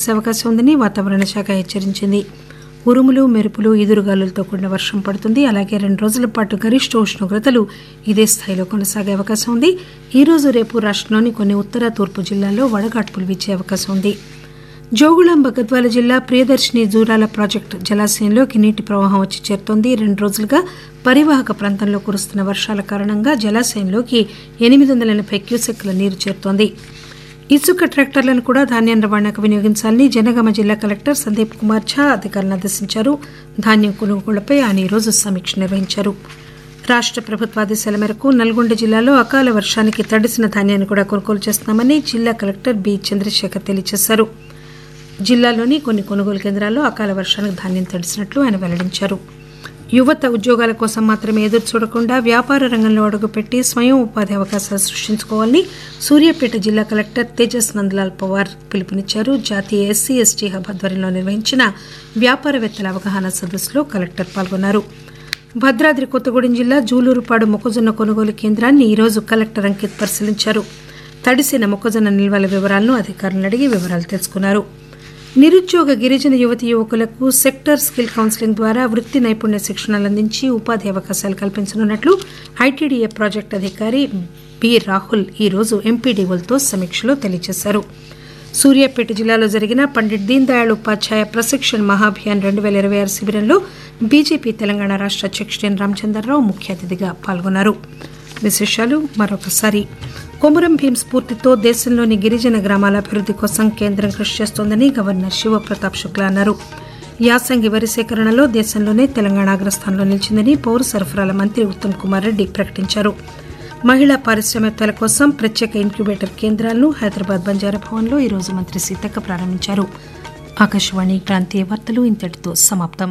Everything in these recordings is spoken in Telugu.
కురిసే అవకాశం ఉందని వాతావరణ శాఖ హెచ్చరించింది ఉరుములు మెరుపులు ఈదురుగాలులతో కూడిన వర్షం పడుతుంది అలాగే రెండు రోజుల పాటు గరిష్ట ఉష్ణోగ్రతలు ఇదే స్థాయిలో కొనసాగే అవకాశం ఉంది ఈ రోజు రేపు రాష్ట్రంలోని కొన్ని ఉత్తర తూర్పు జిల్లాల్లో వడగాడ్పులు వీచే అవకాశం ఉంది జోగులాంబ గద్వాల జిల్లా ప్రియదర్శిని జూరాల ప్రాజెక్టు జలాశయంలోకి నీటి ప్రవాహం వచ్చి చేరుతోంది రెండు రోజులుగా పరివాహక ప్రాంతంలో కురుస్తున్న వర్షాల కారణంగా జలాశయంలోకి ఎనిమిది వందల ఎనభై క్యూసెక్ల నీరు చేరుతోంది ఇసుక ట్రాక్టర్లను కూడా ధాన్యం రవాణాకు వినియోగించాలని జనగామ జిల్లా కలెక్టర్ సందీప్ కుమార్ ఝా అధికారులను ఆదేశించారు ధాన్యం కొనుగోళ్లపై ఆయన ఈరోజు సమీక్ష నిర్వహించారు రాష్ట ప్రభుత్వ ఆదేశాల మేరకు నల్గొండ జిల్లాలో అకాల వర్షానికి తడిసిన ధాన్యాన్ని కూడా కొనుగోలు చేస్తున్నామని జిల్లా కలెక్టర్ బి చంద్రశేఖర్ తెలియజేశారు జిల్లాలోని కొన్ని కొనుగోలు కేంద్రాల్లో అకాల వర్షానికి ధాన్యం తడిసినట్లు ఆయన వెల్లడించారు యువత ఉద్యోగాల కోసం మాత్రమే ఎదురు చూడకుండా వ్యాపార రంగంలో అడుగుపెట్టి స్వయం ఉపాధి అవకాశాలు సృష్టించుకోవాలని సూర్యాపేట జిల్లా కలెక్టర్ తేజస్ నందలాల్ పవార్ పిలుపునిచ్చారు జాతీయ ఎస్సీ ఎస్టీ హబ్ ఆధ్వర్యంలో నిర్వహించిన వ్యాపారవేత్తల అవగాహన సదస్సులో కలెక్టర్ పాల్గొన్నారు భద్రాద్రి కొత్తగూడెం జిల్లా జూలూరుపాడు మొక్కజొన్న కొనుగోలు కేంద్రాన్ని ఈరోజు కలెక్టర్ అంకిత్ పరిశీలించారు తడిసిన మొక్కజొన్న నిల్వల వివరాలను అధికారులను అడిగి వివరాలు తెలుసుకున్నారు నిరుద్యోగ గిరిజన యువతి యువకులకు సెక్టర్ స్కిల్ కౌన్సిలింగ్ ద్వారా వృత్తి నైపుణ్య శిక్షణలు అందించి ఉపాధి అవకాశాలు కల్పించనున్నట్లు ఐటీడీఏ ప్రాజెక్టు అధికారి బి రాహుల్ ఈ రోజు ఎంపీడీఓలతో సమీక్షలో తెలియజేశారు సూర్యాపేట జిల్లాలో జరిగిన పండిట్ దీన్ దయాళ్ ఉపాధ్యాయ ప్రశిక్షణ్ మహాభియాన్ రెండు వేల ఇరవై ఆరు శిబిరంలో బీజేపీ తెలంగాణ రాష్ట అధ్యక్షుడు ఎన్ రామచంద్రరావు ముఖ్య అతిథిగా పాల్గొన్నారు విశేషాలు మరొకసారి కొమురం భీం స్ఫూర్తితో దేశంలోని గిరిజన గ్రామాల అభివృద్ది కోసం కేంద్రం కృషి చేస్తోందని గవర్నర్ శివప్రతాప్ శుక్లా అన్నారు యాసంగి వరి సేకరణలో దేశంలోనే తెలంగాణ అగ్రస్థానంలో నిలిచిందని పౌర సరఫరాల మంత్రి ఉత్తమ్ కుమార్ రెడ్డి ప్రకటించారు మహిళా పారిశ్రామికవేత్తల కోసం ప్రత్యేక ఇంక్యుబేటర్ కేంద్రాలను హైదరాబాద్ బంజారా భవన్లో ఈరోజు మంత్రి సీతక్క ప్రారంభించారు ఆకాశవాణి ప్రాంతీయ వార్తలు ఇంతటితో సమాప్తం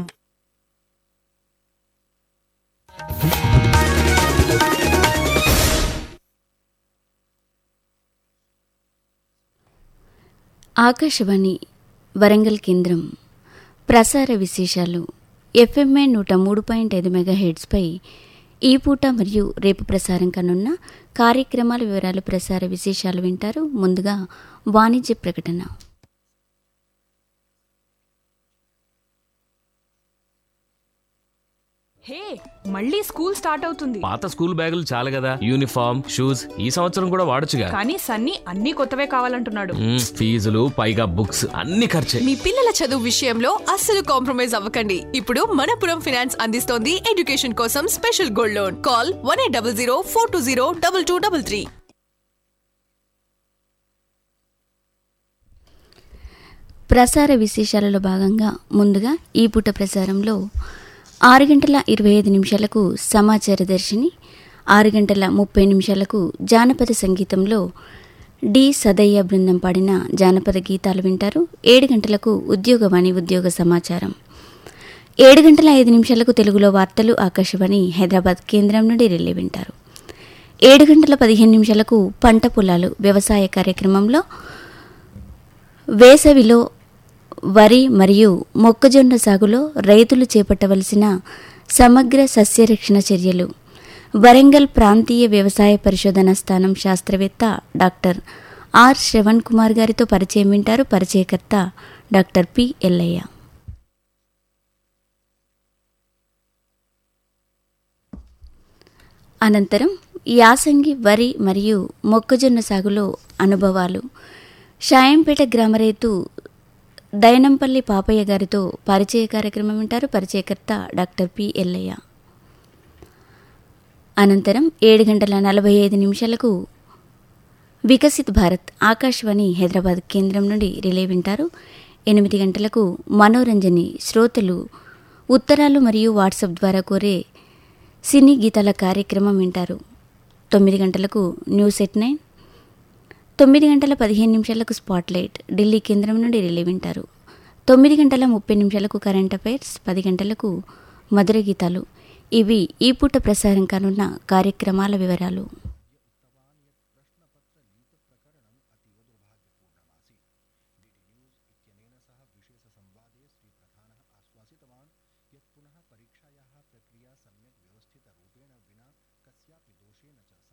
ఆకాశవాణి వరంగల్ కేంద్రం ప్రసార విశేషాలు ఎఫ్ఎంఏ నూట మూడు పాయింట్ ఐదు మెగా హెడ్స్పై ఈ పూట మరియు రేపు ప్రసారం కానున్న కార్యక్రమాల వివరాలు ప్రసార విశేషాలు వింటారు ముందుగా వాణిజ్య ప్రకటన హే మళ్ళీ స్కూల్ స్టార్ట్ అవుతుంది పాత స్కూల్ బ్యాగులు చాలు కదా యూనిఫామ్ షూస్ ఈ సంవత్సరం కూడా వాడొచ్చుగా కానీ సన్నీ అన్ని కొత్తవే కావాలంటున్నాడు మ్మ్, ఫీజులు పైగా బుక్స్ అన్ని ఖర్చే మీ పిల్లల చదువు విషయంలో అస్సలు కాంప్రమైజ్ అవ్వకండి ఇప్పుడు మనపురం ఫైనాన్స్ అందిస్తోంది ఎడ్యుకేషన్ కోసం special gold loan call one eight double zero four two zero double two double three ప్రసార విశేషాలలో భాగంగా ముందుగా ఈ పూట ప్రసారంలో ఆరు గంటల ఇరవై ఐదు నిమిషాలకు సమాచార దర్శిని ఆరు గంటల ముప్పై నిమిషాలకు జానపద సంగీతంలో డి సదయ్య బృందం పాడిన జానపద గీతాలు వింటారు ఏడు గంటలకు ఉద్యోగవాణి ఉద్యోగ సమాచారం ఏడు గంటల ఐదు నిమిషాలకు తెలుగులో వార్తలు ఆకాశవాణి హైదరాబాద్ కేంద్రం నుండి రిలే వింటారు ఏడు గంటల పదిహేను నిమిషాలకు పంట పొలాలు వ్యవసాయ కార్యక్రమంలో వేసవిలో వరి మరియు మొక్కజొన్న సాగులో రైతులు చేపట్టవలసిన సమగ్ర సస్యరక్షణ చర్యలు వరంగల్ ప్రాంతీయ వ్యవసాయ పరిశోధన స్థానం శాస్త్రవేత్త డాక్టర్ ఆర్ శ్రవణ్ కుమార్ గారితో పరిచయం వింటారు పరిచయకర్త డాక్టర్ పి ఎల్లయ్య అనంతరం యాసంగి వరి మరియు మొక్కజొన్న సాగులో అనుభవాలు షాయంపేట గ్రామ రైతు దయనంపల్లి పాపయ్య గారితో పరిచయ కార్యక్రమం వింటారు పరిచయకర్త డాక్టర్ పి ఎల్లయ్య అనంతరం ఏడు గంటల నలభై ఐదు నిమిషాలకు వికసిత్ భారత్ ఆకాశవాణి హైదరాబాద్ కేంద్రం నుండి రిలే వింటారు ఎనిమిది గంటలకు మనోరంజని శ్రోతలు ఉత్తరాలు మరియు వాట్సాప్ ద్వారా కోరే సినీ గీతాల కార్యక్రమం వింటారు తొమ్మిది గంటలకు న్యూస్ ఎట్ నైన్ తొమ్మిది గంటల పదిహేను నిమిషాలకు స్పాట్లైట్ ఢిల్లీ కేంద్రం నుండి రిలే వింటారు తొమ్మిది గంటల ముప్పై నిమిషాలకు కరెంట్ అఫైర్స్ పది గంటలకు మధుర గీతాలు ఇవి ఈ పూట ప్రసారం కానున్న కార్యక్రమాల వివరాలు यत् पुनः परीक्षायाः प्रक्रिया सम्यक् व्यवस्थितरूपेण विना कस्यापि दोषेण च